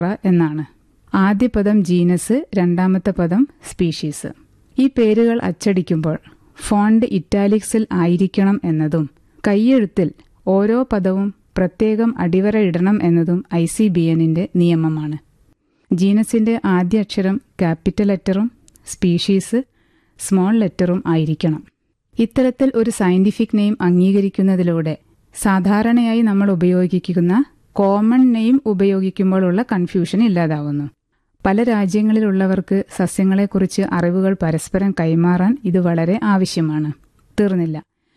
എന്നാണ് ആദ്യ പദം ജീനസ് രണ്ടാമത്തെ പദം സ്പീഷീസ് ഈ പേരുകൾ അച്ചടിക്കുമ്പോൾ ഫോണ്ട് ഇറ്റാലിക്സിൽ ആയിരിക്കണം എന്നതും കൈയെഴുത്തിൽ ഓരോ പദവും പ്രത്യേകം അടിവര ഇടണം എന്നതും ഐ സി ബി എന്നിന്റെ നിയമമാണ് ജീനസിന്റെ ആദ്യ അക്ഷരം ക്യാപിറ്റൽ ലെറ്ററും സ്പീഷീസ് സ്മോൾ ലെറ്ററും ആയിരിക്കണം ഇത്തരത്തിൽ ഒരു സയന്റിഫിക് നെയിം അംഗീകരിക്കുന്നതിലൂടെ സാധാരണയായി നമ്മൾ ഉപയോഗിക്കുന്ന കോമൺ നെയിം ഉപയോഗിക്കുമ്പോഴുള്ള കൺഫ്യൂഷൻ ഇല്ലാതാവുന്നു പല രാജ്യങ്ങളിലുള്ളവർക്ക് സസ്യങ്ങളെക്കുറിച്ച് അറിവുകൾ പരസ്പരം കൈമാറാൻ ഇത് വളരെ ആവശ്യമാണ് തീർന്നില്ല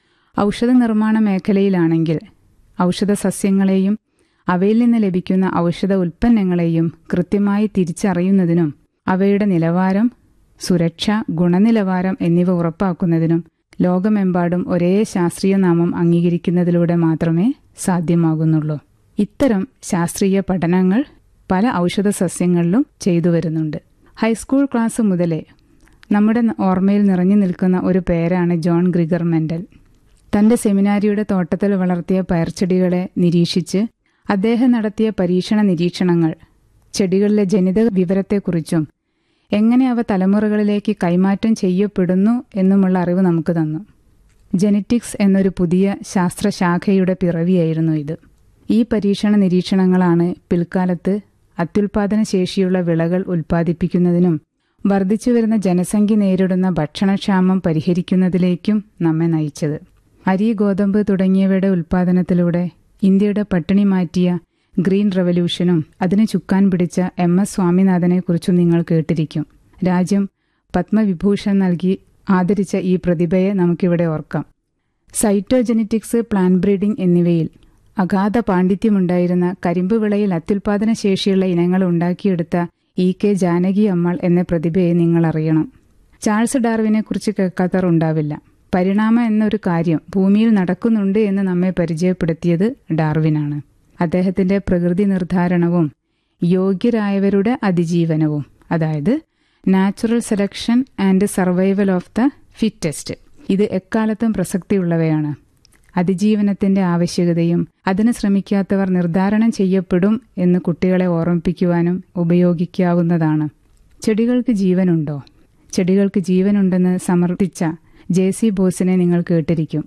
ഔഷധ നിർമ്മാണ മേഖലയിലാണെങ്കിൽ ഔഷധ സസ്യങ്ങളെയും അവയിൽ നിന്ന് ലഭിക്കുന്ന ഔഷധ ഉൽപ്പന്നങ്ങളെയും കൃത്യമായി തിരിച്ചറിയുന്നതിനും അവയുടെ നിലവാരം സുരക്ഷ ഗുണനിലവാരം എന്നിവ ഉറപ്പാക്കുന്നതിനും ലോകമെമ്പാടും ഒരേ ശാസ്ത്രീയ നാമം അംഗീകരിക്കുന്നതിലൂടെ മാത്രമേ സാധ്യമാകുന്നുള്ളൂ ഇത്തരം ശാസ്ത്രീയ പഠനങ്ങൾ പല ഔഷധ സസ്യങ്ങളിലും ചെയ്തു വരുന്നുണ്ട് ഹൈസ്കൂൾ ക്ലാസ് മുതലേ നമ്മുടെ ഓർമ്മയിൽ നിറഞ്ഞു നിൽക്കുന്ന ഒരു പേരാണ് ജോൺ ഗ്രിഗർ മെൻഡൽ തന്റെ സെമിനാരിയുടെ തോട്ടത്തിൽ വളർത്തിയ പയർച്ചെടികളെ നിരീക്ഷിച്ച് അദ്ദേഹം നടത്തിയ പരീക്ഷണ നിരീക്ഷണങ്ങൾ ചെടികളിലെ ജനിത വിവരത്തെക്കുറിച്ചും എങ്ങനെ അവ തലമുറകളിലേക്ക് കൈമാറ്റം ചെയ്യപ്പെടുന്നു എന്നുമുള്ള അറിവ് നമുക്ക് തന്നു ജെനറ്റിക്സ് എന്നൊരു പുതിയ ശാസ്ത്രശാഖയുടെ പിറവിയായിരുന്നു ഇത് ഈ പരീക്ഷണ നിരീക്ഷണങ്ങളാണ് പിൽക്കാലത്ത് അത്യുൽപാദന ശേഷിയുള്ള വിളകൾ ഉൽപ്പാദിപ്പിക്കുന്നതിനും വർദ്ധിച്ചുവരുന്ന ജനസംഖ്യ നേരിടുന്ന ഭക്ഷണക്ഷാമം പരിഹരിക്കുന്നതിലേക്കും നമ്മെ നയിച്ചത് അരി ഗോതമ്പ് തുടങ്ങിയവയുടെ ഉൽപ്പാദനത്തിലൂടെ ഇന്ത്യയുടെ പട്ടിണി മാറ്റിയ ഗ്രീൻ റവല്യൂഷനും അതിന് ചുക്കാൻ പിടിച്ച എം എസ് സ്വാമിനാഥനെക്കുറിച്ചും നിങ്ങൾ കേട്ടിരിക്കും രാജ്യം പത്മവിഭൂഷൺ നൽകി ആദരിച്ച ഈ പ്രതിഭയെ നമുക്കിവിടെ ഓർക്കാം സൈറ്റോജെനറ്റിക്സ് പ്ലാൻ ബ്രീഡിംഗ് എന്നിവയിൽ അഗാധ പാണ്ഡിത്യമുണ്ടായിരുന്ന കരിമ്പ് വിളയിൽ അത്യുൽപാദന ശേഷിയുള്ള ഇനങ്ങൾ ഉണ്ടാക്കിയെടുത്ത ഇ കെ ജാനകി അമ്മാൾ എന്ന പ്രതിഭയെ നിങ്ങൾ അറിയണം ചാൾസ് ഡാർവിനെ കുറിച്ച് കേൾക്കാത്തവർ ഉണ്ടാവില്ല പരിണാമം എന്നൊരു കാര്യം ഭൂമിയിൽ നടക്കുന്നുണ്ട് എന്ന് നമ്മെ പരിചയപ്പെടുത്തിയത് ഡാർവിനാണ് അദ്ദേഹത്തിന്റെ പ്രകൃതി നിർദ്ധാരണവും യോഗ്യരായവരുടെ അതിജീവനവും അതായത് natural selection and survival of the fittest ഇത് എക്കാലത്തും പ്രസക്തിയുള്ളവയാണ് അതിജീവനത്തിന്റെ ആവശ്യകതയും അതിന് ശ്രമിക്കാത്തവർ നിർദ്ധാരണം ചെയ്യപ്പെടും എന്ന് കുട്ടികളെ ഓർമ്മിപ്പിക്കുവാനും ഉപയോഗിക്കാവുന്നതാണ് ചെടികൾക്ക് ജീവനുണ്ടോ ചെടികൾക്ക് ജീവനുണ്ടെന്ന് സമർത്ഥിച്ച ജെ സി ബോസിനെ നിങ്ങൾ കേട്ടിരിക്കും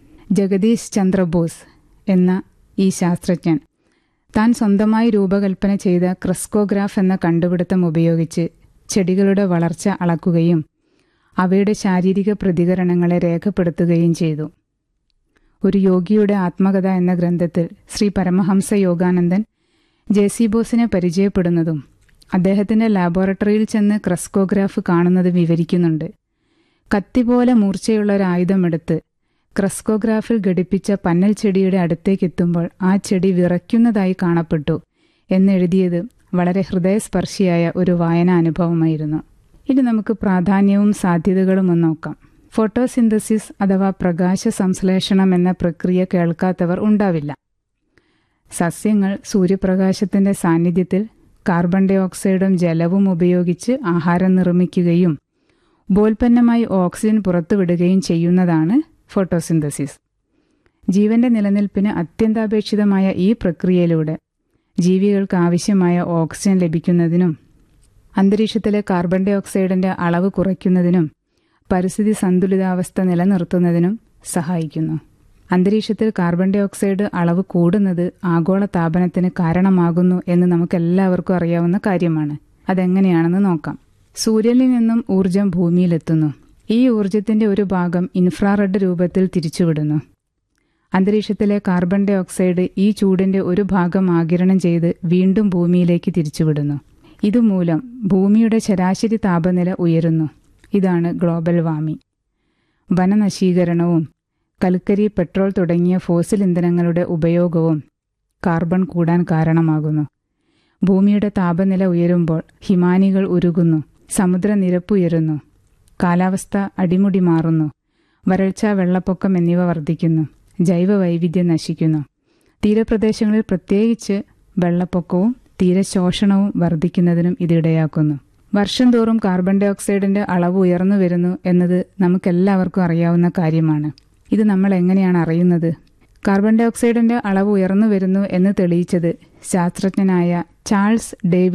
ജഗദീഷ് ചന്ദ്ര ബോസ് എന്ന ഈ ശാസ്ത്രജ്ഞൻ താൻ സ്വന്തമായി രൂപകൽപ്പന ചെയ്ത ക്രിസ്കോഗ്രാഫ് എന്ന കണ്ടുപിടുത്തം ഉപയോഗിച്ച് ചെടികളുടെ വളർച്ച അളക്കുകയും അവയുടെ ശാരീരിക പ്രതികരണങ്ങളെ രേഖപ്പെടുത്തുകയും ചെയ്തു ഒരു യോഗിയുടെ ആത്മകഥ എന്ന ഗ്രന്ഥത്തിൽ ശ്രീ പരമഹംസ യോഗാനന്ദൻ ജെ സി ബോസിനെ പരിചയപ്പെടുന്നതും അദ്ദേഹത്തിന്റെ ലാബോറട്ടറിയിൽ ചെന്ന് ക്രസ്കോഗ്രാഫ് കാണുന്നത് വിവരിക്കുന്നുണ്ട് കത്തി പോലെ മൂർച്ചയുള്ള ഒരു ആയുധമെടുത്ത് ക്രസ്കോഗ്രാഫിൽ ഘടിപ്പിച്ച പന്നൽ ചെടിയുടെ അടുത്തേക്കെത്തുമ്പോൾ ആ ചെടി വിറയ്ക്കുന്നതായി കാണപ്പെട്ടു എന്നെഴുതിയത് വളരെ ഹൃദയസ്പർശിയായ ഒരു വായനാ അനുഭവമായിരുന്നു ഇനി നമുക്ക് പ്രാധാന്യവും സാധ്യതകളും ഒന്ന് നോക്കാം ഫോട്ടോസിന്തസിസ് അഥവാ പ്രകാശ സംശ്ലേഷണം എന്ന പ്രക്രിയ കേൾക്കാത്തവർ ഉണ്ടാവില്ല സസ്യങ്ങൾ സൂര്യപ്രകാശത്തിന്റെ സാന്നിധ്യത്തിൽ കാർബൺ ഡൈ ഓക്സൈഡും ജലവും ഉപയോഗിച്ച് ആഹാരം നിർമ്മിക്കുകയും ഉപോൽപ്പന്നമായി ഓക്സിജൻ പുറത്തുവിടുകയും ചെയ്യുന്നതാണ് ഫോട്ടോസിന്തസിസ് ജീവന്റെ നിലനിൽപ്പിന് അത്യന്താപേക്ഷിതമായ ഈ പ്രക്രിയയിലൂടെ ജീവികൾക്ക് ആവശ്യമായ ഓക്സിജൻ ലഭിക്കുന്നതിനും അന്തരീക്ഷത്തിലെ കാർബൺ ഡൈ ഓക്സൈഡിന്റെ അളവ് കുറയ്ക്കുന്നതിനും പരിസ്ഥിതി സന്തുലിതാവസ്ഥ നിലനിർത്തുന്നതിനും സഹായിക്കുന്നു അന്തരീക്ഷത്തിൽ കാർബൺ ഡൈ ഓക്സൈഡ് അളവ് കൂടുന്നത് ആഗോള താപനത്തിന് കാരണമാകുന്നു എന്ന് നമുക്കെല്ലാവർക്കും അറിയാവുന്ന കാര്യമാണ് അതെങ്ങനെയാണെന്ന് നോക്കാം സൂര്യനിൽ നിന്നും ഊർജം ഭൂമിയിലെത്തുന്നു ഈ ഊർജത്തിന്റെ ഒരു ഭാഗം ഇൻഫ്രാറെഡ് രൂപത്തിൽ തിരിച്ചുവിടുന്നു അന്തരീക്ഷത്തിലെ കാർബൺ ഡൈ ഓക്സൈഡ് ഈ ചൂടിന്റെ ഒരു ഭാഗം ആകിരണം ചെയ്ത് വീണ്ടും ഭൂമിയിലേക്ക് തിരിച്ചുവിടുന്നു ഇതുമൂലം ഭൂമിയുടെ ശരാശരി താപനില ഉയരുന്നു ഇതാണ് ഗ്ലോബൽ വാർമിംഗ് വനനശീകരണവും കൽക്കരി പെട്രോൾ തുടങ്ങിയ ഫോസിൽ ഇന്ധനങ്ങളുടെ ഉപയോഗവും കാർബൺ കൂടാൻ കാരണമാകുന്നു ഭൂമിയുടെ താപനില ഉയരുമ്പോൾ ഹിമാനികൾ ഉരുകുന്നു സമുദ്രനിരപ്പ് ഉയരുന്നു കാലാവസ്ഥ അടിമുടി മാറുന്നു വരൾച്ച വെള്ളപ്പൊക്കം എന്നിവ വർദ്ധിക്കുന്നു ജൈവ വൈവിധ്യം നശിക്കുന്നു തീരപ്രദേശങ്ങളിൽ പ്രത്യേകിച്ച് വെള്ളപ്പൊക്കവും തീരശോഷണവും വർദ്ധിക്കുന്നതിനും ഇതിടയാക്കുന്നു വർഷം തോറും കാർബൺ ഡൈ ഓക്സൈഡിന്റെ അളവ് ഉയർന്നു വരുന്നു എന്നത് നമുക്കെല്ലാവർക്കും അറിയാവുന്ന കാര്യമാണ് ഇത് നമ്മൾ എങ്ങനെയാണ് അറിയുന്നത് കാർബൺ ഡൈ ഓക്സൈഡിന്റെ അളവ് ഉയർന്നു വരുന്നു എന്ന് തെളിയിച്ചത് ശാസ്ത്രജ്ഞനായ ചാൾസ് ഡേവിഡ്